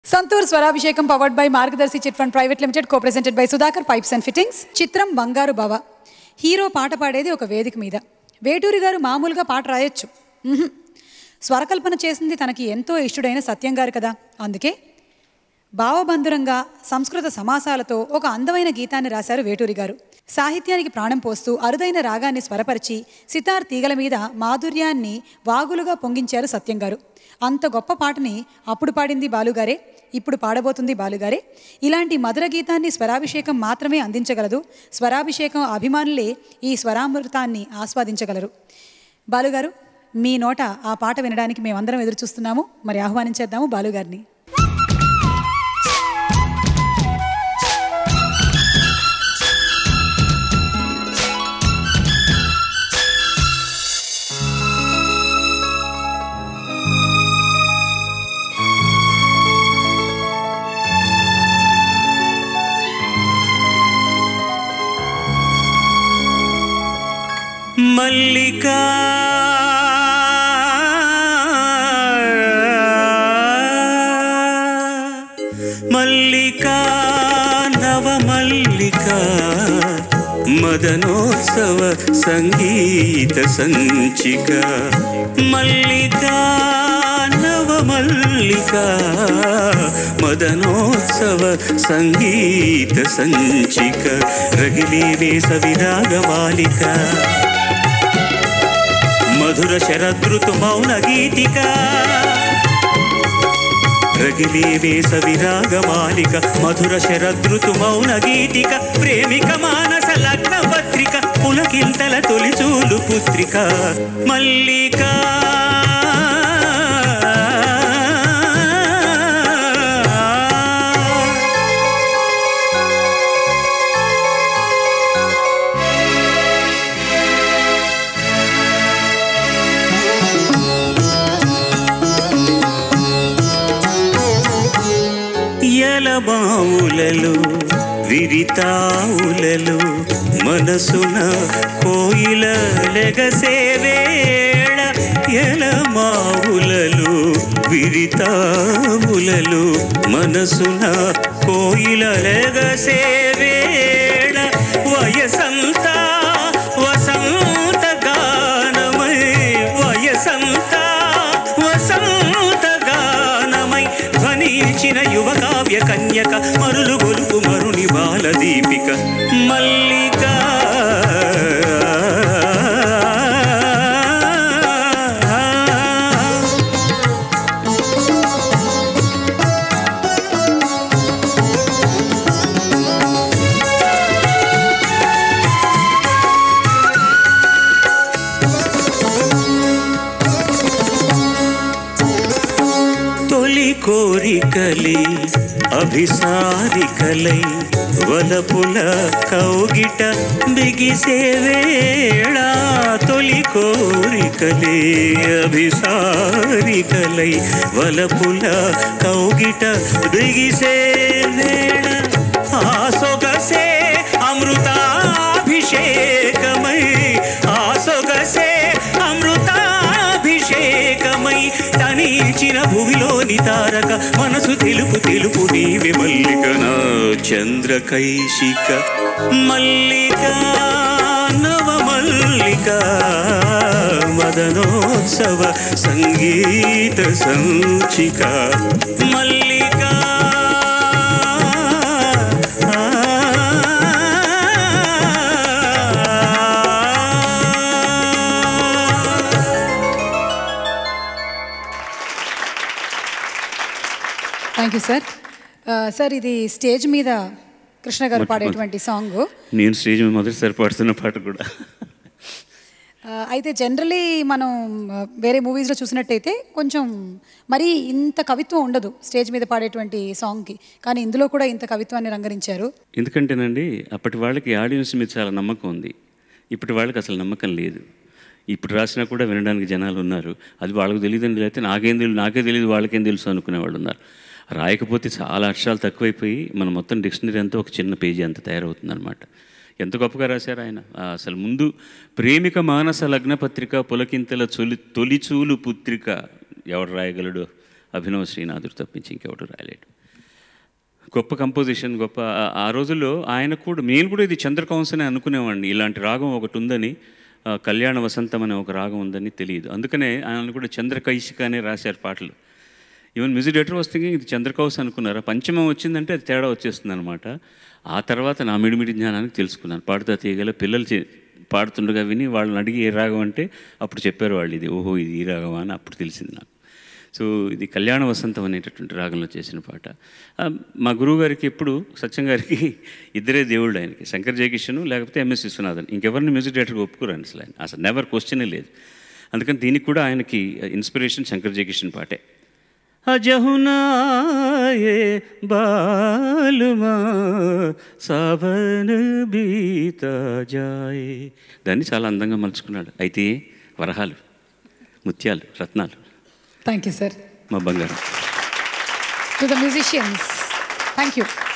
Santoor Swarabhishekam powered by Margadarsi chit fund private limited co presented by Sudhakar pipes and fittings చిత్రం బంగారు బావ hero పాట పాడేది ఒక వేదిక మీద వేటూరి గారు మామూలుగా పాట రాయొచ్చు మ్హూ. స్వరకల్పన చేసింది తనకి ఎంతో ఇష్టడైన సత్యం గారు కదా అందుకే భావబంధురంగా సంస్కృత సమాసాలతో ఒక అందమైన గీతాన్ని రాశారు వేటూరి గారు సాహిత్యానికి ప్రాణం పోస్తూ అరుదైన రాగాన్ని స్వరపరిచి సితార్ తీగల మీద మాధుర్యాన్ని వాగులుగా పొంగించారు సత్యం గారు అంత గొప్ప పాటని అప్పుడు పాడింది బాలుగారే ఇప్పుడు పాడబోతుంది బాలుగారే ఇలాంటి మధుర గీతాన్ని స్వరాభిషేకం మాత్రమే అందించగలదు స్వరాభిషేకం అభిమానులే ఈ స్వరామృతాన్ని ఆస్వాదించగలరు బాలుగారు మీ నోట ఆ పాట వినడానికి మేమందరం ఎదురు చూస్తున్నాము మరి ఆహ్వానించేద్దాము బాలుగారిని మల్లికా మల్లికా నవమల్లికా మదనోత్సవ సంగీత సంచిక మల్లికా నవమల్లికా మదనోత్సవ సంగీత సంచిక రగిలే వేసవి రాగమాలిక మధుర శరదృతు మౌన గీతిక రగిలే వేసవి రాగమాలిక మధుర శరదృతు మౌన గీతిక ప్రేమిక మానస లగ్న పత్రిక పులకింతల తొలిచూలు పుత్రిక మల్లికా ఎలబావులలు విరితావులలు మనసున కోయిల లెగసే వేళ ఎలమావులలు విరితావులలు మనసున కోయిల లెగసే వేళ వయసంతా వసంత గానమై వయసంతా వసంత గానమై ధ్వనించిన యువ కావ్య కన్యక మరులు గొలుపు మరుని బాల దీపిక మల్లిక తొలి కోరికలి అభిసారికలై వలపుల కౌగిట బిగిసే వేళ తొలి కోరికలే అభిసారికలై వలపుల కౌగిట బిగిసే వేళ ఆ సొగసే అమృతాభిషేకమై ఆ సొగసే అమృతాభిషేకమై తనిచిన భూమిలోని తారక మనసు తెలుపు తెలుపు నీవి మల్లిక నా చంద్రకైశిక మల్లిక నవమల్లిక మదనోత్సవ సంగీత సంచిక మల్లిక థ్యాంక్ యూ సార్ సార్ ఇది స్టేజ్ మీద కృష్ణ గారు పాడేటువంటి సాంగ్ నేను స్టేజ్ మీద మొదటిసారి పాడుతున్న పాట కూడా అయితే జనరలీ మనం ఆ, వేరే మూవీస్లో చూసినట్టయితే కొంచెం మరీ ఇంత కవిత్వం ఉండదు స్టేజ్ మీద పాడేటువంటి సాంగ్కి కానీ ఇందులో కూడా ఇంత కవిత్వాన్ని రంగరించారు ఎందుకంటేనండి అప్పటి వాళ్ళకి ఆడియన్స్ మీద చాలా నమ్మకం ఉంది ఇప్పటి వాళ్ళకి అసలు నమ్మకం లేదు ఇప్పుడు రాసినా కూడా వినడానికి జనాలు ఉన్నారు అది వాళ్ళకి తెలియదండి లేకపోతే నాకేం తెలియదు నాకే తెలియదు వాళ్ళకేం తెలుసు అనుకునే వాళ్ళు ఉన్నారు రాయకపోతే చాలా అక్షరాలు తక్కువైపోయి మన మొత్తం డిక్షనరీ అంతా ఒక చిన్న పేజీ అంత తయారవుతుందన్నమాట ఎంత గొప్పగా రాశారు ఆయన ఆ, అసలు ముందు ప్రేమిక మానస లగ్న పత్రిక పులకింతల చొలి తొలిచూలు పుత్రిక ఎవడు రాయగలడు అభినవ్ శ్రీనాథుడు తప్పించి ఇంకెవడు రాయలేడు గొప్ప కంపోజిషన్ గొప్ప ఆ- ఆ రోజుల్లో ఆయన కూడా నేను కూడా ఇది చంద్రకౌన్స్ అని అనుకునేవాడిని ఇలాంటి రాగం ఒకటి ఉందని ఆ, కళ్యాణ వసంతం అనే ఒక రాగం ఉందని తెలియదు అందుకనే ఆయన కూడా చంద్రకైశిక అనే రాశారు పాటలు even music director was thinking ఇది చంద్రకౌస్ అనుకున్నారా పంచమం వచ్చిందంటే అది తేడా వచ్చేస్తుంది అనమాట ఆ తర్వాత నా మిడిమిడి జ్ఞానానికి తెలుసుకున్నాను పాడుతా తీయగల పిల్లలు చే- పాడుతుండగా విని వాళ్ళని అడిగి ఏ రాగం అంటే అప్పుడు చెప్పారు వాళ్ళు ఇది ఓహో ఇది ఈ రాగమా అని అప్పుడు తెలిసింది నాకు సో ఇది కళ్యాణ వసంతం అనేటటువంటి రాగంలో చేసిన పాట ఆ, మా గురువు గారికి ఎప్పుడు సత్యం గారికి ఇద్దరే దేవుళ్ళు ఆయనకి శంకర్ జయకిషన్ లేకపోతే ఎంఎస్ విశ్వనాథన్ ఇంకెవరిని మ్యూజిక్ డైరెక్టర్గా ఒప్పుకోరు అసలు ఆయన అసలు నెవర్ క్వశ్చనే లేదు అందుకని దీనికి కూడా ఆయనకి ఇన్స్పిరేషన్ శంకర్ జయకిషన్ పాటే అజహునాయే బాలుమా సావన్ బీత జాయే దాన్ని చాలా అందంగా మలుచుకున్నాడు అయితే వరహాలు ముత్యాలు రత్నాలు థ్యాంక్ యూ సార్ మా బంగారం to the musicians thank you